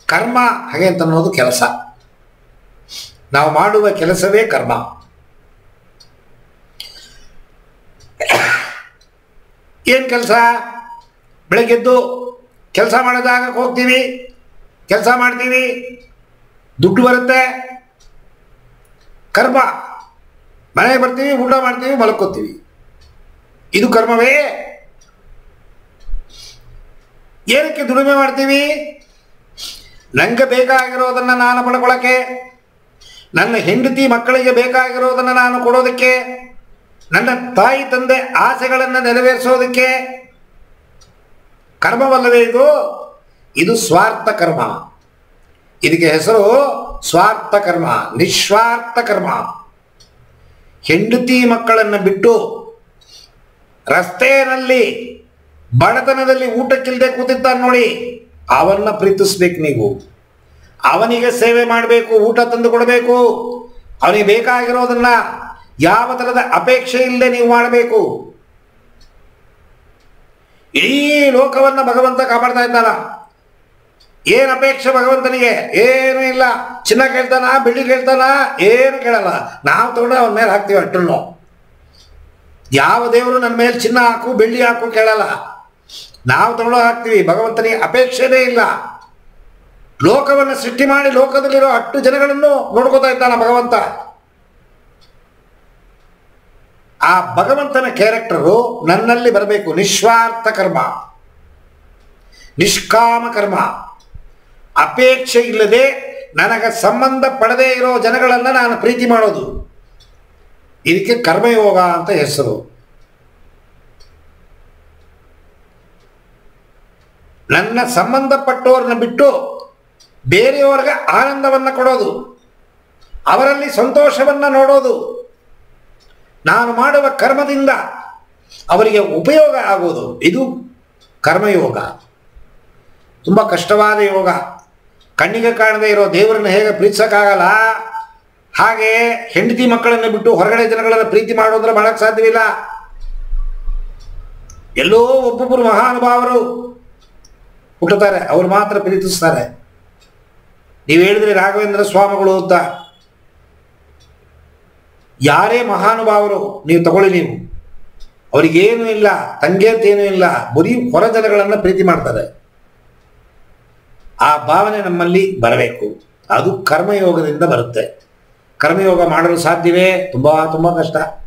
ಕರ್ಮ ಹಾಗೆ ಅಂತ ಅನ್ನೋದು ಕೆಲಸ ನಾವು ಮಾಡುವ ಕೆಲಸವೇ ಕರ್ಮ ಏನು ಕೆಲಸ ಬೆಳಗ್ಗೆದ್ದು ಕೆಲಸ ಮಾಡೋ ಜಾಗಕ್ಕೆ ಹೋಗ್ತೀವಿ ಕೆಲಸ ಮಾಡ್ತೀವಿ ದುಡ್ಡು ಬರುತ್ತೆ ಕರ್ಮ ಮನೆಗೆ ಬರ್ತೀವಿ ಊಟ ಮಾಡ್ತೀವಿ ಮಲ್ಕೋತೀವಿ ಇದು ಕರ್ಮವೇ ಏನಕ್ಕೆ ದುಡಿಮೆ ಮಾಡ್ತೀವಿ ನಂಗೆ ಬೇಕಾಗಿರೋದನ್ನು ನಾನು ಪಡ್ಕೊಳ್ಳೋಕ್ಕೆ ನನ್ನ ಹೆಂಡತಿ ಮಕ್ಕಳಿಗೆ ಬೇಕಾಗಿರೋದನ್ನು ನಾನು ಕೊಡೋದಕ್ಕೆ ನನ್ನ ತಾಯಿ ತಂದೆ ಆಸೆಗಳನ್ನು ನೆರವೇರಿಸೋದಕ್ಕೆ ಕರ್ಮವಲ್ಲವೇ ಇದು ಇದು ಸ್ವಾರ್ಥ ಕರ್ಮ ಇದಕ್ಕೆ ಹೆಸರು ಸ್ವಾರ್ಥ ಕರ್ಮ ನಿಸ್ವಾರ್ಥ ಕರ್ಮ ಹೆಂಡತಿ ಮಕ್ಕಳನ್ನು ಬಿಟ್ಟು ರಸ್ತೆಯಲ್ಲಿ ಬಡತನದಲ್ಲಿ ಊಟಕ್ಕಿಲ್ಲದೆ ಕೂತಿದ್ದಾನೆ ನೋಡಿ ಅವನ್ನ ಪ್ರೀತಿಸ್ಬೇಕು ನೀವು ಅವನಿಗೆ ಸೇವೆ ಮಾಡಬೇಕು ಊಟ ತಂದು ಕೊಡಬೇಕು ಅವನಿಗೆ ಬೇಕಾಗಿರೋದನ್ನ ಯಾವ ಥರದ ಅಪೇಕ್ಷೆ ಇಲ್ಲದೆ ನೀವು ಮಾಡಬೇಕು ಇಡೀ ಲೋಕವನ್ನ ಭಗವಂತ ಕಾಪಾಡ್ತಾ ಇದ್ದಾನ ಏನು ಅಪೇಕ್ಷೆ ಭಗವಂತನಿಗೆ ಏನೂ ಇಲ್ಲ ಚಿನ್ನ ಕೇಳ್ತಾನ ಬೆಳ್ಳಿ ಕೇಳ್ತಾನ ಏನು ಕೇಳಲ್ಲ ನಾವು ತಗೊಂಡು ಅವನ ಮೇಲೆ ಹಾಕ್ತೀವಿ ಅಷ್ಟನ್ನು ಯಾವ ದೇವರು ನನ್ನ ಮೇಲೆ ಚಿನ್ನ ಹಾಕು ಬೆಳ್ಳಿ ಹಾಕು ಕೇಳಲ್ಲ ನಾವು ತಗೊಂಡು ಹಾಕ್ತೀವಿ ಭಗವಂತನಿಗೆ ಅಪೇಕ್ಷೆನೇ ಇಲ್ಲ ಲೋಕವನ್ನು ಸೃಷ್ಟಿ ಮಾಡಿ ಲೋಕದಲ್ಲಿರೋ ಅಟ್ಟು ಜನಗಳನ್ನು ನೋಡ್ಕೋತಾ ಇದ್ದಾನ ಭಗವಂತ ಆ ಭಗವಂತನ ಕ್ಯಾರೆಕ್ಟರು ನನ್ನಲ್ಲಿ ಬರಬೇಕು ನಿಸ್ವಾರ್ಥ ಕರ್ಮ ನಿಷ್ಕಾಮ ಕರ್ಮ ಅಪೇಕ್ಷೆ ಇಲ್ಲದೆ ನನಗೆ ಸಂಬಂಧ ಪಡದೇ ಇರೋ ಜನಗಳನ್ನು ನಾನು ಪ್ರೀತಿ ಮಾಡೋದು ಇದಕ್ಕೆ ಕರ್ಮಯೋಗ ಅಂತ ಹೆಸರು ನನ್ನ ಸಂಬಂಧಪಟ್ಟವ್ರನ್ನ ಬಿಟ್ಟು ಬೇರೆಯವ್ರಿಗೆ ಆನಂದವನ್ನು ಕೊಡೋದು ಅವರಲ್ಲಿ ಸಂತೋಷವನ್ನು ನೋಡೋದು ನಾನು ಮಾಡುವ ಕರ್ಮದಿಂದ ಅವರಿಗೆ ಉಪಯೋಗ ಆಗೋದು ಇದು ಕರ್ಮಯೋಗ ತುಂಬ ಕಷ್ಟವಾದ ಯೋಗ ಕಣ್ಣಿಗೆ ಕಾಣದೇ ಇರೋ ದೇವರನ್ನ ಹೇಗೆ ಪ್ರೀತಿಸೋಕ್ಕಾಗಲ್ಲ ಹಾಗೆ ಹೆಂಡತಿ ಮಕ್ಕಳನ್ನು ಬಿಟ್ಟು ಹೊರಗಡೆ ಜನಗಳನ್ನು ಪ್ರೀತಿ ಮಾಡೋದ್ರೆ ಮಾಡಕ್ಕೆ ಸಾಧ್ಯವಿಲ್ಲ ಎಲ್ಲೋ ಒಬ್ಬೊಬ್ಬರು ಮಹಾನುಭಾವರು ಹುಟ್ಟುತ್ತಾರೆ ಅವ್ರು ಮಾತ್ರ ಪ್ರೀತಿಸ್ತಾರೆ ನೀವು ಹೇಳಿದ್ರೆ ರಾಘವೇಂದ್ರ ಸ್ವಾಮಿಗಳು ಅಂತ ಯಾರೇ ಮಹಾನುಭಾವರು ನೀವು ತಗೊಳ್ಳಿ ನೀವು ಅವರಿಗೇನು ಇಲ್ಲ ತಂಗೆ ಅಂತೇನೂ ಇಲ್ಲ ಬರೀ ಹೊರ ಜನಗಳನ್ನು ಪ್ರೀತಿ ಮಾಡ್ತಾರೆ ಆ ಭಾವನೆ ನಮ್ಮಲ್ಲಿ ಬರಬೇಕು ಅದು ಕರ್ಮಯೋಗದಿಂದ ಬರುತ್ತೆ ಕರ್ಮಯೋಗ ಮಾಡಲು ಸಾಧ್ಯವೇ ತುಂಬ ತುಂಬ ಕಷ್ಟ